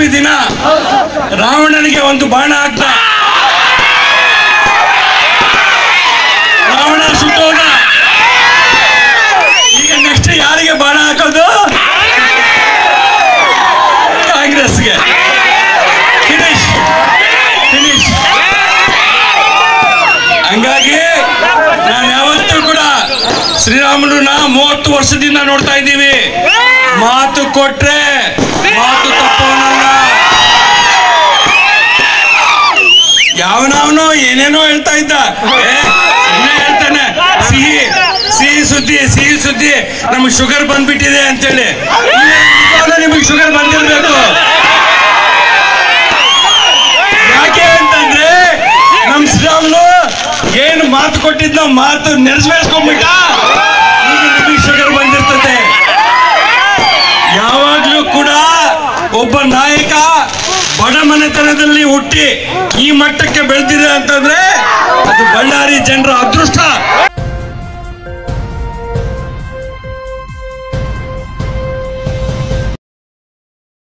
ದಿನ ರಾವಣನಿಗೆ ಒಂದು ಬಾಣ ಹಾಕ್ದ ರಾವಣ ಸುಟ್ಟೋದ ಈಗ ನೆಕ್ಸ್ಟ್ ಯಾರಿಗೆ ಬಾಣ ಹಾಕೋದು ಕಾಂಗ್ರೆಸ್ಗೆ ಫಿನಿಶ್ ಫಿನಿಶ್ ಹಂಗಾಗಿ ನಾನು ಯಾವತ್ತೂ ಕೂಡ ಶ್ರೀರಾಮುಲುನ ಮೂವತ್ತು ವರ್ಷದಿಂದ ನೋಡ್ತಾ ಇದ್ದೀವಿ ಮಾತು ಕೊಟ್ರೆ ಮಾತು ತಪ್ಪವನಲ್ಲ ಯಾವನವನು ಏನೇನೋ ಹೇಳ್ತಾ ಇದ್ದ ಏ, ಸುಮ್ನೆ ಹೇಳ್ತಾನೆ ಸಿಹಿ ಸಿಹಿ ಸುದ್ದಿ ಸಿಹಿ ಸುದ್ದಿ ನಮಗೆ ಶುಗರ್ ಬಂದ್ಬಿಟ್ಟಿದೆ ಅಂತೇಳಿ ನಿಮಗೆ ಶುಗರ್ ಬಂದಿರ್ಬೇಕು ಯಾಕೆ ಅಂತಂದ್ರೆ ನಮ್ ಶ್ರೀರಾಮ್ಲು ಏನು ಮಾತು ಕೊಟ್ಟಿದ್ದ ಮಾತು ನೆರೆಸ್ಬೇಸ್ಕೊಂಡ್ಬಿಟ್ಟ ಈಗ ನಿಮಗೆ ಶುಗರ್ ಬಂದಿರ್ತದೆ ಯಾವಾಗ್ಲೂ ಕೂಡ ಒಬ್ಬ ನಾಯಕ ಬಡ ಮನೆತನದಲ್ಲಿ ಹುಟ್ಟಿ ಈ ಮಟ್ಟಕ್ಕೆ ಬೆಳೆದಿದೆ ಅಂತಂದ್ರೆ ಅದು ಬಳ್ಳಾರಿ ಜನರ ಅದೃಷ್ಟ